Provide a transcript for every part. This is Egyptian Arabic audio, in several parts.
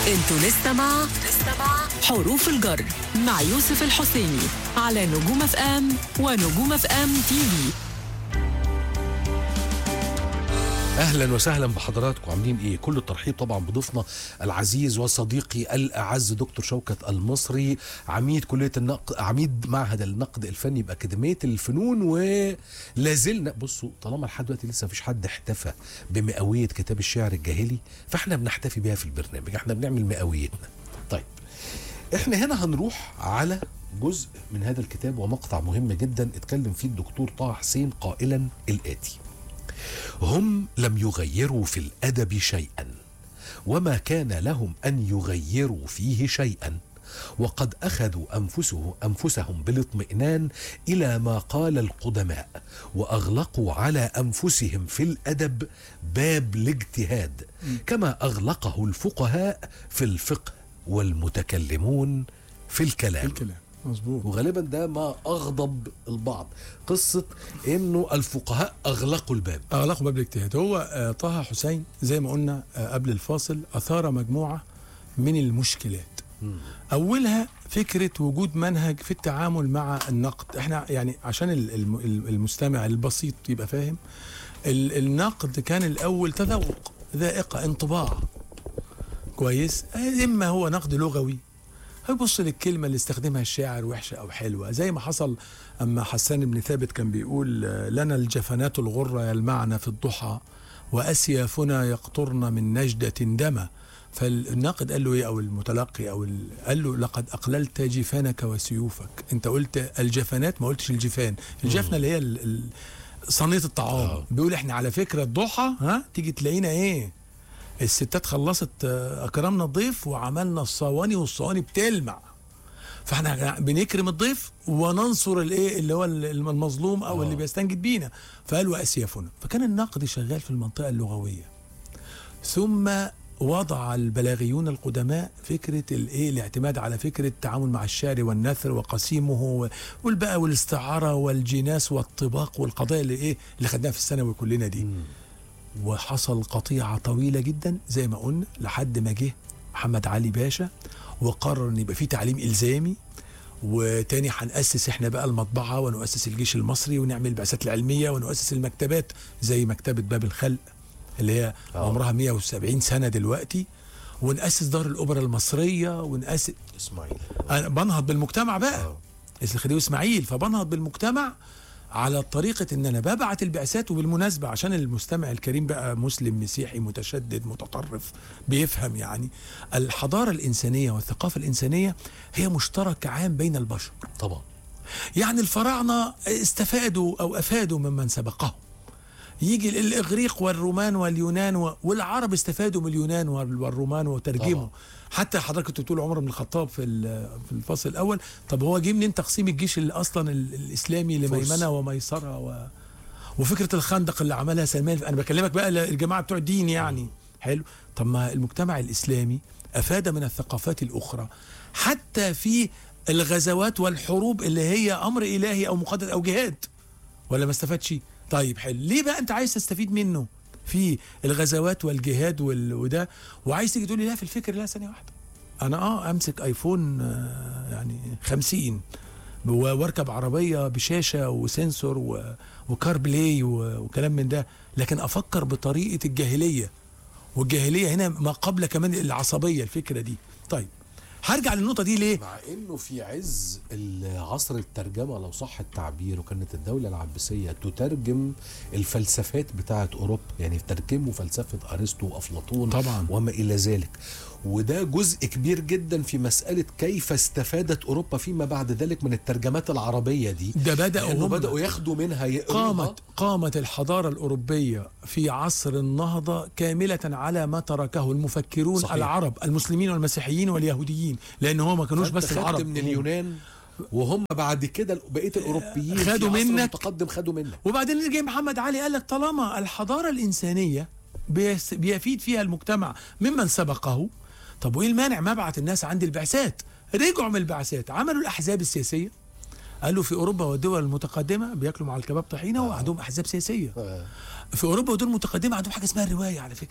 انتوا لسه مع حروف الجر مع يوسف الحسيني على نجوم اف ام ونجوم اف ام تي في اهلا وسهلا بحضراتكم عاملين ايه كل الترحيب طبعا بضيفنا العزيز وصديقي الاعز دكتور شوكت المصري عميد كليه النقد عميد معهد النقد الفني باكاديميه الفنون ولا زلنا بصوا طالما لحد دلوقتي لسه مفيش حد احتفى بمئويه كتاب الشعر الجاهلي فاحنا بنحتفي بيها في البرنامج احنا بنعمل مئويتنا طيب احنا هنا هنروح على جزء من هذا الكتاب ومقطع مهم جدا اتكلم فيه الدكتور طه حسين قائلا الاتي هم لم يغيروا في الادب شيئا وما كان لهم ان يغيروا فيه شيئا وقد اخذوا انفسه انفسهم بالاطمئنان الى ما قال القدماء واغلقوا على انفسهم في الادب باب الاجتهاد كما اغلقه الفقهاء في الفقه والمتكلمون في الكلام الكلام مظبوط وغالبا ده ما اغضب البعض قصه انه الفقهاء اغلقوا الباب اغلقوا باب الاجتهاد هو آه، طه حسين زي ما قلنا آه، قبل الفاصل اثار مجموعه من المشكلات اولها فكره وجود منهج في التعامل مع النقد احنا يعني عشان ال- الم- المستمع البسيط يبقى فاهم ال- النقد كان الاول تذوق ذائقه انطباع كويس آه، اما هو نقد لغوي هيبص للكلمة اللي استخدمها الشاعر وحشة أو حلوة زي ما حصل أما حسان بن ثابت كان بيقول آه، لنا الجفنات الغرة يلمعن في الضحى وأسيافنا يقطرن من نجدة دما فالناقد قال له ايه او المتلقي او ال... قال له لقد اقللت جفانك وسيوفك انت قلت الجفنات ما قلتش الجفان الجفنه اللي هي ال... ال... صينيه الطعام آه. بيقول احنا على فكره الضحى ها تيجي تلاقينا ايه الستات خلصت آه، اكرمنا الضيف وعملنا الصواني والصواني بتلمع فاحنا بنكرم الضيف وننصر الايه اللي هو المظلوم او آه. اللي بيستنجد بينا فقالوا اسيافنا فكان النقد شغال في المنطقه اللغويه ثم وضع البلاغيون القدماء فكره الايه الاعتماد على فكره التعامل مع الشعر والنثر وقسيمه و- والبقى والاستعاره والجناس والطباق والقضايا اللي ايه اللي خدناها في الثانوي كلنا دي وحصل قطيعة طويلة جدا زي ما قلنا لحد ما جه محمد علي باشا وقرر ان يبقى في تعليم الزامي وتاني هنأسس احنا بقى المطبعة ونؤسس الجيش المصري ونعمل البعثات العلمية ونؤسس المكتبات زي مكتبة باب الخلق اللي هي آه. عمرها 170 سنة دلوقتي ونأسس دار الأوبرا المصرية ونأسس اسماعيل أنا بنهض بالمجتمع بقى آه. اسم الخديوي اسماعيل فبنهض بالمجتمع على طريقة ان انا ببعت البعثات وبالمناسبة عشان المستمع الكريم بقى مسلم مسيحي متشدد متطرف بيفهم يعني الحضارة الإنسانية والثقافة الإنسانية هي مشترك عام بين البشر طبعا يعني الفراعنة استفادوا أو أفادوا ممن سبقهم يجي الإغريق والرومان واليونان و- والعرب استفادوا من اليونان وال- والرومان وترجموا طبعا. حتى حضرتك كنت بتقول عمر بن الخطاب في ال- في الفصل الأول طب هو جه منين تقسيم الجيش اللي أصلا ال- الإسلامي لميمنة وميسرة و وفكرة الخندق اللي عملها سلمان أنا بكلمك بقى الجماعة بتوع الدين يعني حلو طب ما المجتمع الإسلامي أفاد من الثقافات الأخرى حتى في الغزوات والحروب اللي هي أمر إلهي أو مقدس أو جهاد ولا ما استفادش طيب حلو ليه بقى انت عايز تستفيد منه في الغزوات والجهاد وال... وده وعايز تيجي تقول لي لا في الفكر لا ثانيه واحده انا اه امسك ايفون آه يعني 50 و- واركب عربيه بشاشه وسنسور و... وكار بلاي و... وكلام من ده لكن افكر بطريقه الجاهليه والجاهليه هنا ما قبل كمان العصبيه الفكره دي طيب هرجع للنقطه دي ليه مع انه في عز عصر الترجمه لو صح التعبير وكانت الدوله العباسيه تترجم الفلسفات بتاعه اوروبا يعني ترجموا فلسفه ارسطو وافلاطون طبعا. وما الى ذلك وده جزء كبير جدا في مساله كيف استفادت اوروبا فيما بعد ذلك من الترجمات العربيه دي ده بدأوا لانه هم- بداوا ياخدوا منها يقروها قامت قامت الحضارة الأوروبية في عصر النهضة كاملة على ما تركه المفكرون صحيح. صحيح. العرب المسلمين والمسيحيين واليهوديين لأن هو ما كانوش فأنت بس خدت العرب من اليونان وهم بعد كده بقيه الاوروبيين في خدوا عصر منك. متقدم خدوا منك وبعدين اللي جاي محمد علي قال لك طالما الحضارة الإنسانية بيس- بيفيد فيها المجتمع ممن سبقه طب وإيه المانع ما بعت الناس عند البعثات رجعوا من البعثات عملوا الأحزاب السياسية قالوا في أوروبا والدول المتقدمة بياكلوا مع الكباب طحينة وعندهم أحزاب سياسية آه. في اوروبا ودول متقدمه عندهم حاجه اسمها الروايه على فكره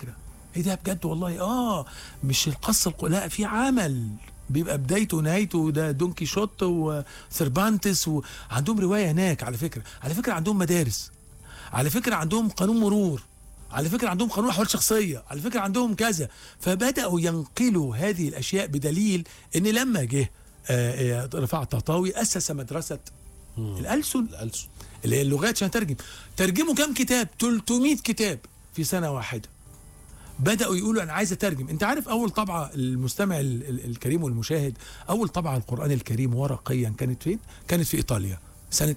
ايه ده بجد والله اه مش القصه الق... لا في عمل بيبقى بدايته ونهايته ده دون كيشوت وسيربانتس وعندهم روايه هناك على فكره على فكره عندهم مدارس على فكره عندهم قانون مرور على فكره عندهم قانون احوال شخصيه على فكره عندهم كذا فبداوا ينقلوا هذه الاشياء بدليل ان لما جه آه، آه، رفاعة الطهطاوي اسس مدرسه الالسن الألسن اللي هي اللغات عشان ترجم ترجموا كام كتاب 300 كتاب في سنه واحده بداوا يقولوا انا عايز اترجم انت عارف اول طبعه المستمع ال- ال- الكريم والمشاهد اول طبعه القران الكريم ورقيا كانت فين كانت في ايطاليا سنه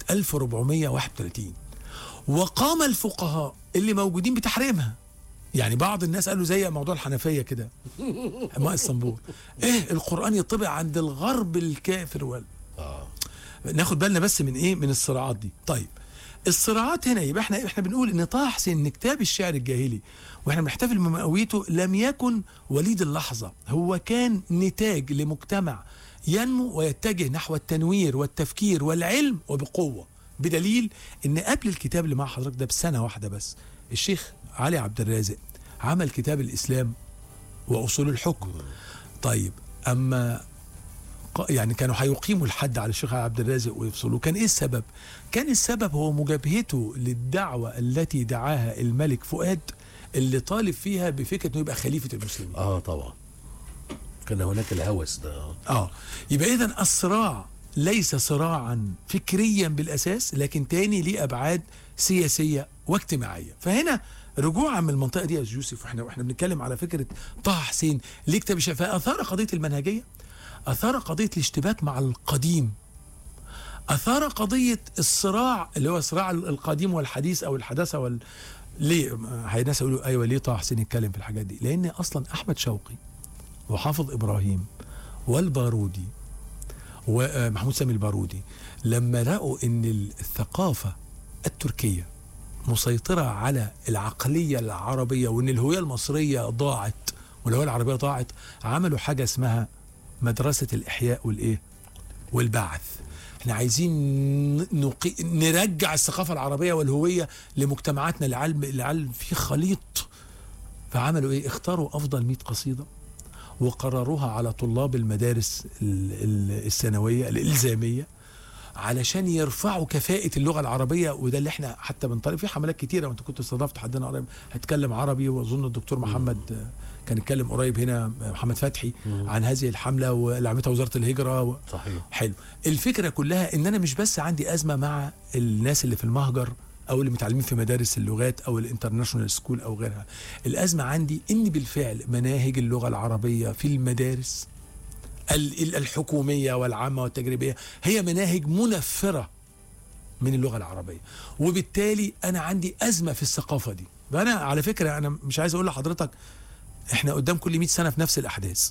1431 وقام الفقهاء اللي موجودين بتحريمها يعني بعض الناس قالوا زي موضوع الحنفيه كده ماء الصنبور ايه القران يطبع عند الغرب الكافر وال اه ناخد بالنا بس من ايه من الصراعات دي طيب الصراعات هنا يبقى احنا احنا بنقول ان طه حسين ان كتاب الشعر الجاهلي واحنا بنحتفل بمئويته لم يكن وليد اللحظه هو كان نتاج لمجتمع ينمو ويتجه نحو التنوير والتفكير والعلم وبقوه بدليل ان قبل الكتاب اللي مع حضرتك ده بسنه واحده بس الشيخ علي عبد الرازق عمل كتاب الاسلام واصول الحكم طيب اما ق- يعني كانوا هيقيموا الحد على الشيخ عبد الرازق ويفصلوه كان ايه السبب كان السبب هو مجابهته للدعوة التي دعاها الملك فؤاد اللي طالب فيها بفكرة انه يبقى خليفة المسلمين اه طبعا كان هناك الهوس ده آه. اه يبقى اذا الصراع ليس صراعا فكريا بالاساس لكن تاني ليه ابعاد سياسيه واجتماعيه فهنا رجوعا من المنطقه دي يا يوسف واحنا واحنا بنتكلم على فكره طه حسين ليه كتاب الشعر فاثار قضيه المنهجيه اثار قضيه الاشتباك مع القديم اثار قضيه الصراع اللي هو صراع القديم والحديث او الحداثه وال ليه هي ناس يقولوا ايوه ليه طه حسين يتكلم في الحاجات دي لان اصلا احمد شوقي وحافظ ابراهيم والبارودي ومحمود سامي البارودي لما لقوا ان الثقافه التركيه مسيطره على العقليه العربيه وان الهويه المصريه ضاعت والهويه العربيه ضاعت عملوا حاجه اسمها مدرسه الاحياء والايه والبعث احنا عايزين نقي... نرجع الثقافه العربيه والهويه لمجتمعاتنا لعلم لعلم في خليط فعملوا ايه اختاروا افضل 100 قصيده وقرروها على طلاب المدارس ال- ال- الثانويه الالزاميه علشان يرفعوا كفاءة اللغة العربية وده اللي احنا حتى بنطالب في حملات كتيرة وانت كنت استضفت حدنا قريب هيتكلم عربي واظن الدكتور محمد آه، كان اتكلم قريب هنا آه، محمد فتحي عن هذه الحملة واللي عملتها وزارة الهجرة و... صحيح حلو الفكره كلها ان انا مش بس عندي ازمه مع الناس اللي في المهجر او اللي متعلمين في مدارس اللغات او الانترناشونال سكول او غيرها الازمه عندي ان بالفعل مناهج اللغه العربيه في المدارس ال- ال- الحكوميه والعامه والتجريبيه هي مناهج منفره من اللغه العربيه وبالتالي انا عندي ازمه في الثقافه دي فانا على فكره انا مش عايز اقول لحضرتك احنا قدام كل 100 سنه في نفس الاحداث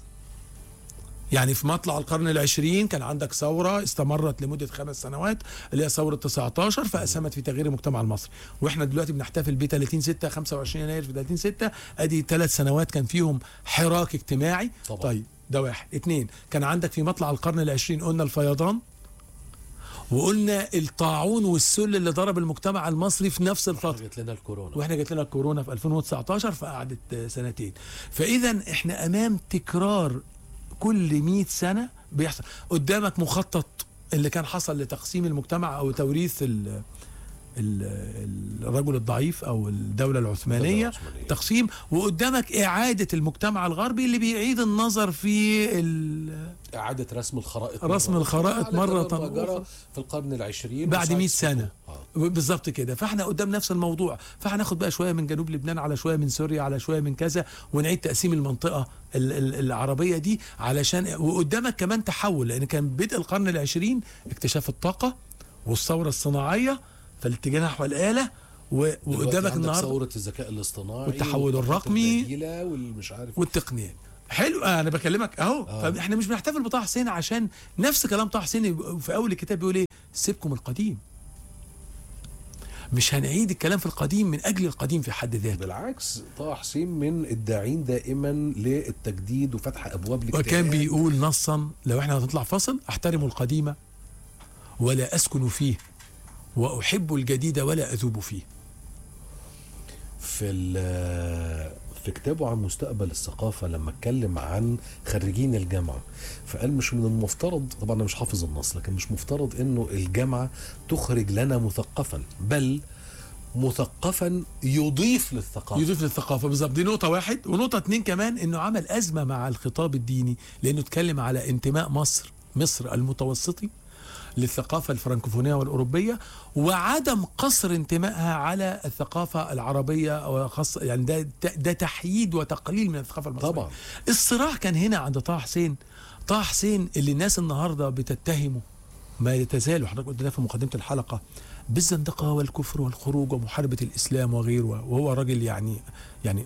يعني في مطلع القرن العشرين كان عندك ثورة استمرت لمدة خمس سنوات اللي هي ثورة 19 فأسهمت في تغيير المجتمع المصري واحنا دلوقتي بنحتفل ب 30 6 25 يناير في 30 6 ادي ثلاث سنوات كان فيهم حراك اجتماعي طبعا. طيب ده واحد اتنين كان عندك في مطلع القرن العشرين قلنا الفيضان وقلنا الطاعون والسل اللي ضرب المجتمع المصري في نفس الفترة جت لنا الكورونا واحنا جات لنا الكورونا في 2019 فقعدت سنتين فاذا احنا امام تكرار كل 100 سنه بيحصل قدامك مخطط اللي كان حصل لتقسيم المجتمع او توريث ال ال- الرجل الضعيف او الدوله العثمانيه الدولة العثمانية. تقسيم وقدامك اعاده المجتمع الغربي اللي بيعيد النظر في ال- إعادة رسم الخرائط رسم مرة الخرائط أخرى. مرة على كلام ما أخرى. جرى في القرن العشرين بعد وساعة 100 سقوطه. سنة. آه. بالظبط كده فاحنا قدام نفس الموضوع فهناخد بقى شويه من جنوب لبنان على شويه من سوريا على شويه من كذا ونعيد تقسيم المنطقه ال- ال- العربيه دي علشان وقدامك كمان تحول لان كان بدء القرن العشرين اكتشاف الطاقه والثوره الصناعيه فالاتجاه نحو الاله و- دلوقتي وقدامك عندك النهارده ثورة الذكاء الاصطناعي والتحول والطاقة الرقمي. البديلة والمش عارف والتقنيه حلو انا بكلمك اهو آه. فاحنا مش بنحتفل بطه حسين عشان نفس كلام طه حسين في اول الكتاب بيقول ايه سيبكم القديم مش هنعيد الكلام في القديم من اجل القديم في حد ذاته بالعكس طه حسين من الداعين دائما للتجديد وفتح ابواب الاجتهاد وكان بيقول نصا لو احنا هنطلع فصل احترم القديم ولا اسكن فيه واحب الجديد ولا اذوب فيه في ال- في كتابه عن مستقبل الثقافة لما اتكلم عن خريجين الجامعة فقال مش من المفترض طبعا أنا مش حافظ النص لكن مش مفترض إنه الجامعة تخرج لنا مثقفا بل مثقفا يضيف للثقافة يضيف للثقافه بالظبط دي نقطه واحد ونقطه اتنين كمان انه عمل ازمه مع الخطاب الديني لانه اتكلم على انتماء مصر مصر المتوسطي للثقافة الفرنكوفونية والأوروبية وعدم قصر انتمائها على الثقافة العربية وخاصة يعني ده, ده, ده تحييد وتقليل من الثقافة المصرية طبعا. الصراع كان هنا عند طه حسين طه حسين اللي الناس النهاردة بتتهمه ما يتزال وحضرتك قلت ده في مقدمة الحلقة بالزندقة والكفر والخروج ومحاربة الإسلام وغيره وهو راجل يعني يعني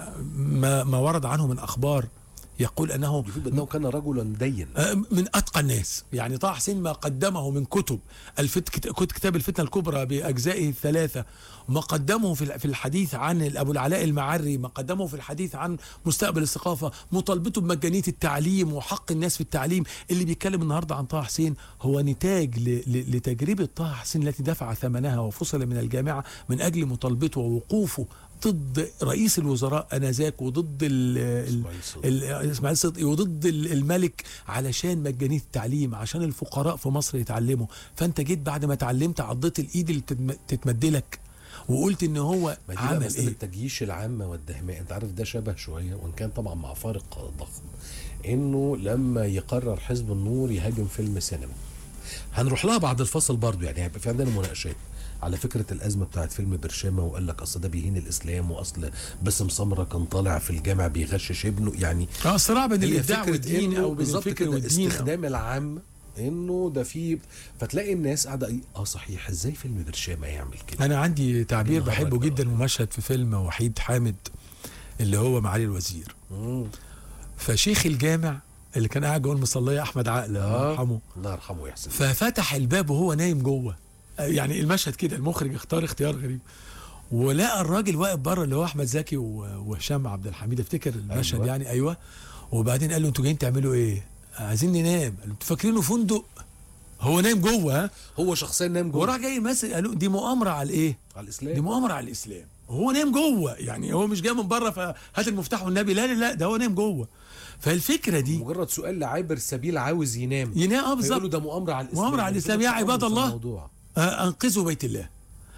ما ما ورد عنه من أخبار يقول أنه يفيد بأنه كان رجلا دين من اتقى الناس يعني طه حسين ما قدمه من كتب الفت كت- كتاب الفتنه الكبرى باجزائه الثلاثه ما قدمه في في الحديث عن ابو العلاء المعري ما قدمه في الحديث عن مستقبل الثقافه مطالبته بمجانيه التعليم وحق الناس في التعليم اللي بيتكلم النهارده عن طه حسين هو نتاج ل- ل- لتجربه طه حسين التي دفع ثمنها وفصل من الجامعه من اجل مطالبته ووقوفه ضد رئيس الوزراء انذاك وضد ال- ال- إسماعيل صدقي. ال- اسماعيل صدقي وضد ال- الملك علشان مجانيه التعليم عشان الفقراء في مصر يتعلموا فانت جيت بعد ما اتعلمت عضيت الايد اللي تتم- تتمدلك وقلت ان هو ما دي بقى عمل مسألة ايه تجييش العامة والدهماء انت عارف ده شبه شوية وان كان طبعا مع فارق ضخم انه لما يقرر حزب النور يهاجم فيلم سينما هنروح لها بعد الفصل برضو يعني هيبقى في عندنا مناقشات على فكرة الأزمة بتاعت فيلم برشامة وقال لك أصل ده بيهين الإسلام وأصل باسم سمرة كان طالع في الجامع بيغشش ابنه يعني اه الصراع بين هي الابداع فكرة والدين إنه او بين بالظبط الفكر كده والدين أو- استخدام العام انه ده في فتلاقي الناس قاعده إيه، اه صحيح ازاي فيلم برشامه يعمل كده انا عندي تعبير النهار بحبه بقى. جدا ومشهد في فيلم وحيد حامد اللي هو معالي الوزير مم. فشيخ الجامع اللي كان قاعد جوه المصليه احمد عقل الله آه. يرحمه الله يرحمه ويحسن ففتح الباب وهو نايم جوه يعني المشهد كده المخرج اختار اختيار غريب ولقى الراجل واقف بره اللي هو احمد زكي و- وهشام عبد الحميد افتكر المشهد أيوة. أيوة. يعني ايوه وبعدين قال له انتوا جايين تعملوا ايه؟ عايزين ننام قال له انتوا فاكرينه فندق هو نايم جوه ها هو شخصيا نام جوه وراح جاي ماسك قال له دي مؤامره على الايه؟ على دي الاسلام مؤامره على الاسلام هو نايم جوه يعني هو مش جاي من بره فهات المفتاح والنبي لا لا لا ده هو نايم جوه فالفكره دي مجرد سؤال لعابر سبيل عاوز ينام ينام اه فيقولوا بالظبط ده مؤامره على الاسلام مؤامرة على يعني الإسلام كده يا تأمل عباد في الله. الموضوع. آه، انقذوا بيت الله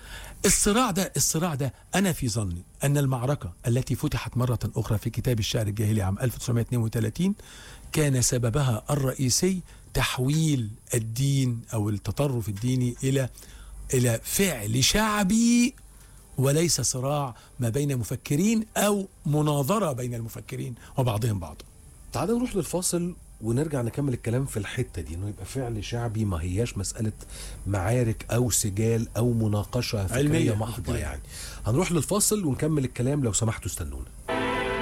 الصراع ده الصراع ده انا في ظني ان المعركه التي فتحت مره اخرى في كتاب الشعر الجاهلي عام 1932 كان سببها الرئيسي تحويل الدين او التطرف الديني الى الى فعل شعبي وليس صراع ما بين مفكرين او مناظره بين المفكرين وبعضهم بعضا تعال نروح للفاصل ونرجع نكمل الكلام في الحته دي انه يبقى فعل شعبي ما هياش مساله معارك او سجال او مناقشه فكريه علمية. محضه يعني هنروح للفاصل ونكمل الكلام لو سمحتوا استنونا